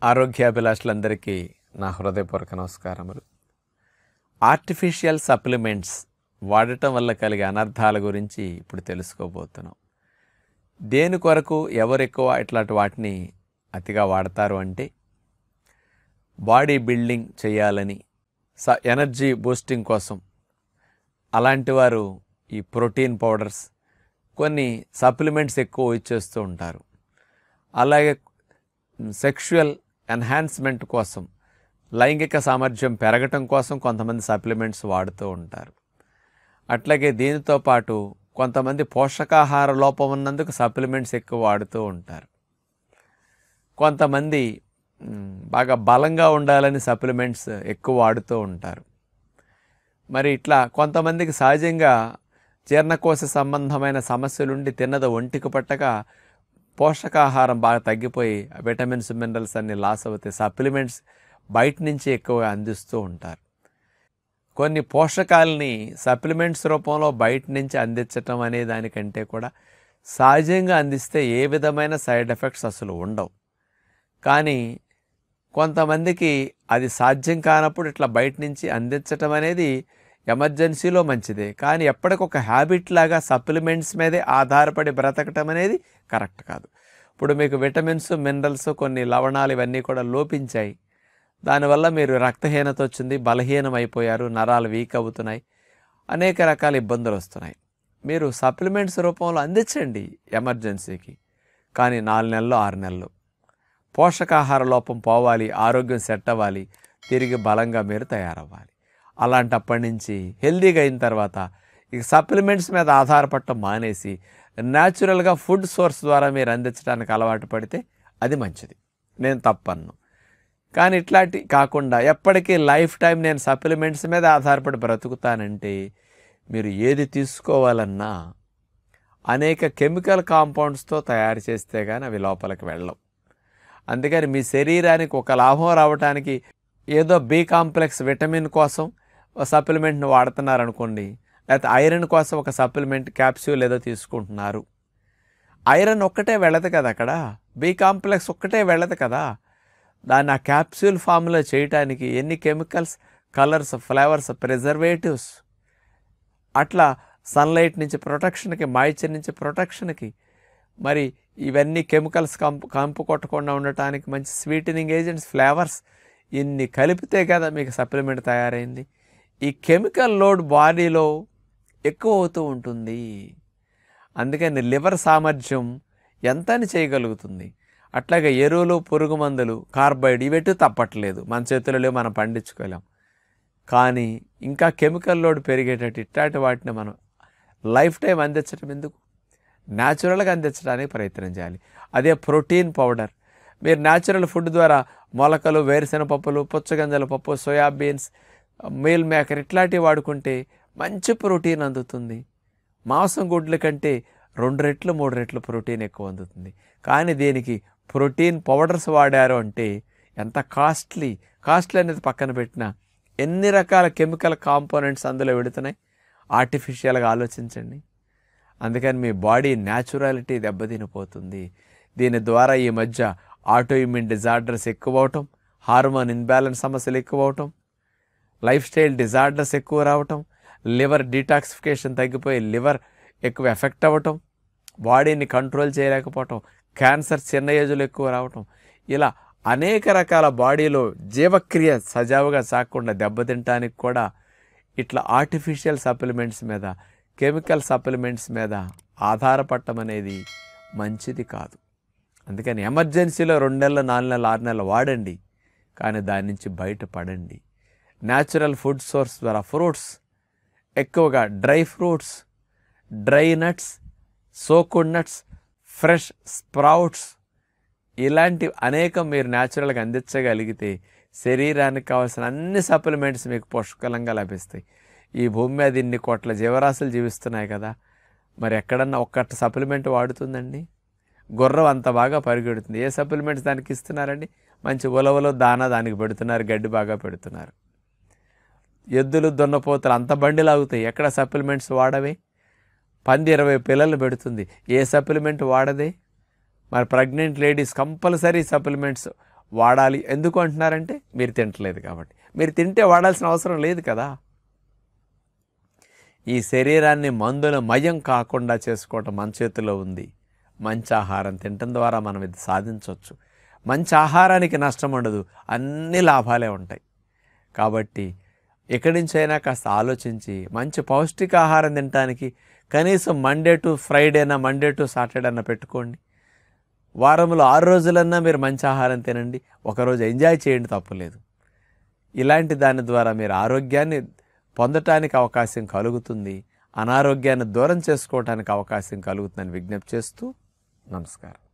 ఆరోగ్యాభిలాషులందరికీ నా హృదయపూర్వక నమస్కారములు ఆర్టిఫిషియల్ సప్లిమెంట్స్ వాడటం వల్ల కలిగే అనర్థాల గురించి ఇప్పుడు తెలుసుకోబోతున్నాం దేని కొరకు ఎవరు ఎక్కువ ఇట్లాంటి వాటిని అతిగా వాడతారు అంటే బాడీ బిల్డింగ్ చేయాలని స ఎనర్జీ బూస్టింగ్ కోసం అలాంటి వారు ఈ ప్రోటీన్ పౌడర్స్ కొన్ని సప్లిమెంట్స్ ఎక్కువ ఇచ్చేస్తూ ఉంటారు అలాగే సెక్షువల్ ఎన్హాన్స్మెంట్ కోసం లైంగిక సామర్థ్యం పెరగటం కోసం కొంతమంది సప్లిమెంట్స్ వాడుతూ ఉంటారు అట్లాగే దీనితో పాటు కొంతమంది పోషకాహార లోపం ఉన్నందుకు సప్లిమెంట్స్ ఎక్కువ వాడుతూ ఉంటారు కొంతమంది మ్, బాగా బలంగా ఉండాలని సప్లిమెంట్స్ ఎక్కువ వాడుతూ ఉంటారు మరి ఇట్లా కొంతమందికి సహజంగా జీర్ణకోశ సంబంధమైన సమస్యలుండి తిన్నది ఒంటికి పట్టక పోషకాహారం బాగా తగ్గిపోయి విటమిన్స్ మినరల్స్ అన్ని లాస్ అవుతాయి సప్లిమెంట్స్ బయట నుంచి ఎక్కువగా అందిస్తూ ఉంటారు కొన్ని పోషకాలని సప్లిమెంట్స్ రూపంలో బయట నుంచి అందించటం అనే దానికంటే కూడా సహజంగా అందిస్తే ఏ విధమైన సైడ్ ఎఫెక్ట్స్ అసలు ఉండవు కానీ కొంతమందికి అది సాధ్యం కానప్పుడు ఇట్లా బయట నుంచి అందించటం అనేది ఎమర్జెన్సీలో మంచిదే కానీ ఎప్పటికొక హ్యాబిట్ లాగా సప్లిమెంట్స్ మీదే ఆధారపడి బ్రతకటం అనేది కరెక్ట్ కాదు ఇప్పుడు మీకు విటమిన్స్ మినరల్స్ కొన్ని లవణాలు ఇవన్నీ కూడా లోపించాయి దానివల్ల మీరు రక్తహీనత వచ్చింది బలహీనం అయిపోయారు నరాలు వీక్ అవుతున్నాయి అనేక రకాల ఇబ్బందులు వస్తున్నాయి మీరు సప్లిమెంట్స్ రూపంలో అందించండి ఎమర్జెన్సీకి కానీ నాలుగు నెలలు ఆరు నెలలు పోషకాహార లోపం పోవాలి ఆరోగ్యం సెట్ అవ్వాలి తిరిగి బలంగా మీరు తయారవ్వాలి అలాంటప్పటి నుంచి హెల్దీగా అయిన తర్వాత ఇక సప్లిమెంట్స్ మీద ఆధారపడటం మానేసి న్యాచురల్గా ఫుడ్ సోర్స్ ద్వారా మీరు అందించడానికి అలవాటు పడితే అది మంచిది నేను తప్పను కానీ ఇట్లాంటి కాకుండా ఎప్పటికీ లైఫ్ టైం నేను సప్లిమెంట్స్ మీద ఆధారపడి బ్రతుకుతానంటే మీరు ఏది తీసుకోవాలన్నా అనేక కెమికల్ కాంపౌండ్స్తో తయారు చేస్తే కానీ అవి లోపలికి వెళ్ళవు అందుకని మీ శరీరానికి ఒక లాభం రావడానికి ఏదో బి కాంప్లెక్స్ విటమిన్ కోసం సప్లిమెంట్ని వాడుతున్నారనుకోండి లేకపోతే ఐరన్ కోసం ఒక సప్లిమెంట్ క్యాప్సూల్ ఏదో తీసుకుంటున్నారు ఐరన్ ఒక్కటే వెళ్ళదు కదా అక్కడ బి కాంప్లెక్స్ ఒక్కటే వెళ్ళదు కదా దాన్ని ఆ క్యాప్సూల్ ఫామ్లో చేయటానికి ఎన్ని కెమికల్స్ కలర్స్ ఫ్లేవర్స్ ప్రిజర్వేటివ్స్ అట్లా సన్లైట్ నుంచి ప్రొటెక్షన్కి మాయిచర్ నుంచి ప్రొటెక్షన్కి మరి ఇవన్నీ కెమికల్స్ కంపు కంపు కొట్టకుండా ఉండటానికి మంచి స్వీటనింగ్ ఏజెంట్స్ ఫ్లేవర్స్ ఇన్ని కలిపితే కదా మీకు సప్లిమెంట్ తయారైంది ఈ కెమికల్ లోడ్ బాడీలో ఎక్కువ అవుతూ ఉంటుంది అందుకని లివర్ సామర్థ్యం ఎంత అని చేయగలుగుతుంది అట్లాగే ఎరువులు పురుగు మందులు కార్బైడ్ ఇవెటు తప్పట్లేదు మన చేతులలో మనం పండించుకోలేం కానీ ఇంకా కెమికల్ లోడ్ పెరిగేటట్టు ఇట్లాంటి వాటిని మనం లైఫ్ టైం అందించడం ఎందుకు న్యాచురల్గా అందించడానికి ప్రయత్నం చేయాలి అదే ప్రోటీన్ పౌడర్ మీరు న్యాచురల్ ఫుడ్ ద్వారా మొలకలు వేరుశెనగ పప్పులు పుచ్చగంజల పప్పు సోయాబీన్స్ మీల్ మేకర్ ఇట్లాంటివి వాడుకుంటే మంచి ప్రోటీన్ అందుతుంది మాంసం గుడ్ల కంటే రెండు రెట్లు మూడు రెట్లు ప్రోటీన్ ఎక్కువ అందుతుంది కానీ దీనికి ప్రోటీన్ పౌడర్స్ వాడారు అంటే ఎంత కాస్ట్లీ కాస్ట్లీ అనేది పక్కన పెట్టినా ఎన్ని రకాల కెమికల్ కాంపోనెంట్స్ అందులో పెడుతున్నాయి ఆర్టిఫిషియల్గా ఆలోచించండి అందుకని మీ బాడీ న్యాచురాలిటీ దెబ్బతినిపోతుంది దీని ద్వారా ఈ మధ్య ఆటో ఇమ్యూన్ డిజార్డర్స్ ఎక్కువ అవటం హార్మోన్ ఇన్బ్యాలెన్స్ సమస్యలు ఎక్కువ అవటం లైఫ్ స్టైల్ డిజార్డర్స్ ఎక్కువ రావటం లివర్ డీటాక్సిఫికేషన్ తగ్గిపోయి లివర్ ఎక్కువ ఎఫెక్ట్ అవ్వటం బాడీని కంట్రోల్ చేయలేకపోవటం క్యాన్సర్ చిన్న ఏజ్లో ఎక్కువ రావటం ఇలా అనేక రకాల బాడీలో జీవక్రియ సజావుగా సాగకుండా దెబ్బతింటానికి కూడా ఇట్లా ఆర్టిఫిషియల్ సప్లిమెంట్స్ మీద కెమికల్ సప్లిమెంట్స్ మీద ఆధారపడటం అనేది మంచిది కాదు అందుకని ఎమర్జెన్సీలో రెండు నెలలు నాలుగు నెలలు ఆరు నెలలు వాడండి కానీ దాని నుంచి బయటపడండి న్యాచురల్ ఫుడ్ సోర్స్ ద్వారా ఫ్రూట్స్ ఎక్కువగా dry fruits dry nuts soaked nuts fresh sprouts ఇలాంటి అనేకం మీరు న్యాచురల్గా అందించగలిగితే శరీరానికి కావాల్సిన అన్ని సప్లిమెంట్స్ మీకు పుష్కలంగా లభిస్తాయి ఈ భూమి మీద ఇన్ని కోట్ల జీవరాశులు జీవిస్తున్నాయి కదా మరి ఎక్కడన్నా ఒక్కటి సప్లిమెంట్ వాడుతుందండి గుర్రం అంత బాగా పరిగెడుతుంది ఏ సప్లిమెంట్స్ దానికి ఇస్తున్నారండి మంచి ఉలవలో దానా దానికి పెడుతున్నారు గడ్డి బాగా పెడుతున్నారు ఎద్దులు దున్నపోతులు అంత బండి లాగుతాయి ఎక్కడ సప్లిమెంట్స్ వాడవే పంది ఇరవై పిల్లలు పెడుతుంది ఏ సప్లిమెంట్ వాడదే మరి ప్రెగ్నెంట్ లేడీస్ కంపల్సరీ సప్లిమెంట్స్ వాడాలి ఎందుకు అంటున్నారంటే మీరు తింటలేదు కాబట్టి మీరు తింటే వాడాల్సిన అవసరం లేదు కదా ఈ శరీరాన్ని మందుల మయం కాకుండా చేసుకోవటం మన చేతిలో ఉంది మంచి ఆహారం తినటం ద్వారా మనం ఇది సాధించవచ్చు మంచి ఆహారానికి నష్టం ఉండదు అన్ని లాభాలే ఉంటాయి కాబట్టి ఎక్కడి నుంచైనా కాస్త ఆలోచించి మంచి పౌష్టికాహారం తినటానికి కనీసం మండే టు ఫ్రైడేనా మండే టు సాటర్డే అన్న పెట్టుకోండి వారంలో ఆరు రోజులన్నా మీరు మంచి ఆహారం తినండి ఒకరోజు ఎంజాయ్ చేయండి తప్పులేదు ఇలాంటి దాని ద్వారా మీరు ఆరోగ్యాన్ని పొందటానికి అవకాశం కలుగుతుంది అనారోగ్యాన్ని దూరం చేసుకోవటానికి అవకాశం కలుగుతుందని విజ్ఞప్తి చేస్తూ నమస్కారం